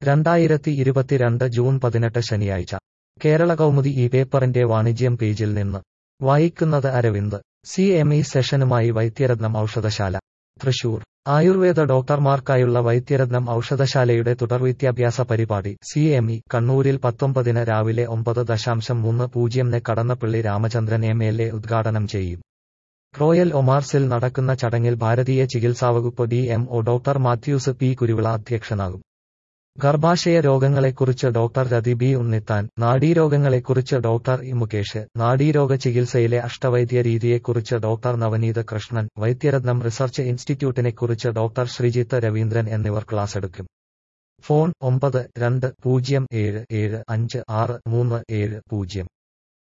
രണ്ടായിരത്തി ഇരുപത്തിരണ്ട് ജൂൺ പതിനെട്ട് ശനിയാഴ്ച കേരള കൗമുദി ഈ പേപ്പറിന്റെ വാണിജ്യം പേജിൽ നിന്ന് വായിക്കുന്നത് അരവിന്ദ് സി എം ഇ സെഷനുമായി വൈദ്യരത്നം ഔഷധശാല തൃശൂർ ആയുർവേദ ഡോക്ടർമാർക്കായുള്ള വൈദ്യരത്നം ഔഷധശാലയുടെ തുടർവിദ്യാഭ്യാസ പരിപാടി സി എം ഇ കണ്ണൂരിൽ പത്തൊമ്പതിന് രാവിലെ ഒമ്പത് ദശാംശം മൂന്ന് പൂജ്യംന് Kadannappally Ramachandran M L A ഉദ്ഘാടനം ചെയ്യും റോയൽ ഒമാർസിൽ നടക്കുന്ന ചടങ്ങിൽ ഭാരതീയ ചികിത്സാവകുപ്പ് D M O doctor Mathews P Kuruvila അധ്യക്ഷനാകും ഗർഭാശയ രോഗങ്ങളെക്കുറിച്ച് ഡോക്ടർ രതി ബി ഉണ്ണിത്താൻ നാഡീരോഗങ്ങളെക്കുറിച്ച് ഡോക്ടർ ഇ മുകേഷ് നാഡീരോഗ ചികിത്സയിലെ അഷ്ടവൈദ്യ രീതിയെക്കുറിച്ച് ഡോക്ടർ നവനീത് കൃഷ്ണൻ വൈദ്യരത്നം റിസർച്ച് ഇൻസ്റ്റിറ്റ്യൂട്ടിനെക്കുറിച്ച് ഡോക്ടർ ശ്രീജിത്ത് രവീന്ദ്രൻ എന്നിവർ ക്ലാസ്സെടുക്കും ഫോൺ ഒമ്പത് രണ്ട് പൂജ്യം ഏഴ് ഏഴ് അഞ്ച് ആറ് മൂന്ന് ഏഴ് പൂജ്യം